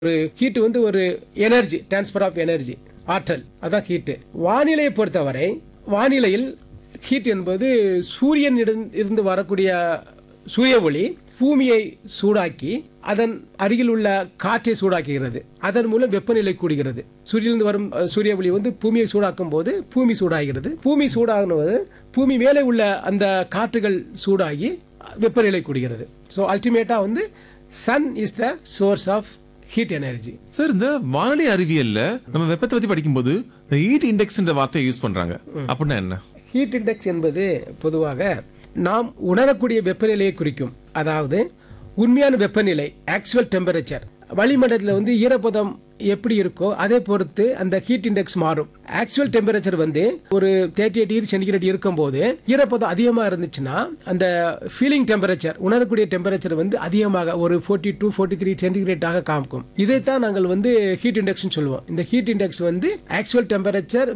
ஒரு ஹீட் வந்து ஒரு எனர்ஜி டிரான்ஸ்பர் ஆஃப் எனர்ஜி ஆற்றல் அதான் ஹீட்டு வானிலையை பொறுத்தவரை வானிலையில் ஹீட் என்பது சூரியன் இருந்து வரக்கூடிய சூரிய ஒளி பூமியை சூடாக்கி அதன் அருகில் உள்ள காற்றை சூடாக்குகிறது அதன் மூலம் வெப்பநிலை கூடுகிறது சூரியனிலிருந்து வரும் அஹ், சூரிய ஒளி வந்து பூமியை சூடாக்கும் போது பூமி சூடாகிறது பூமி சூடாகும்போது பூமி மேலே உள்ள அந்த காற்றுகள் சூடாகி வெப்பநிலை கூடுகிறது ஸோ அல்டிமேட்டா வந்து sun is the source of heat energy sir இந்த வானிலை அறிவியல்ல நம்ம வெப்பத்தை பத்தி படிக்கும்போது இந்த ஹீட் இண்டெக்ஸ்ன்ற வார்த்தையை யூஸ் பண்றாங்க அப்படின்னா என்ன ஹீட் இண்டெக்ஸ் என்பது பொதுவாக நாம் உணரக்கூடிய வெப்பநிலையை குறிக்கும் அதாவது உண்மையான வெப்பநிலை ஆக்சுவல் டெம்பரேச்சர் வளிமண்டலத்தில் வந்து ஈரப்பதம் எப்படி இருக்கோ அதை பொறுத்து அந்த ஹீட் இண்டெக்ஸ் மாறும் ஆக்சுவல் டெம்பரேச்சர் வந்து ஒரு தேர்ட்டி எயிட் டிகிரி சென்டிகிரேட் இருக்கும்போது ஈரப்பதம் அதிகமாக இருந்துச்சுன்னா அந்த ஃபீலிங் டெம்பரேச்சர் உணரக்கூடிய டெம்பரேச்சர் வந்து அதிகமாக ஒரு ஃபோர்ட்டி டூ ஃபோர்ட்டி த்ரீ சென்டிகிரேட்டாக காமிக்கும் இதைத்தான் நாங்கள் வந்து ஹீட் இண்டெக்ஸ்னு சொல்லுவோம் இந்த ஹீட் இண்டெக்ஸ் வந்து ஆக்சுவல் டெம்பரேச்சர்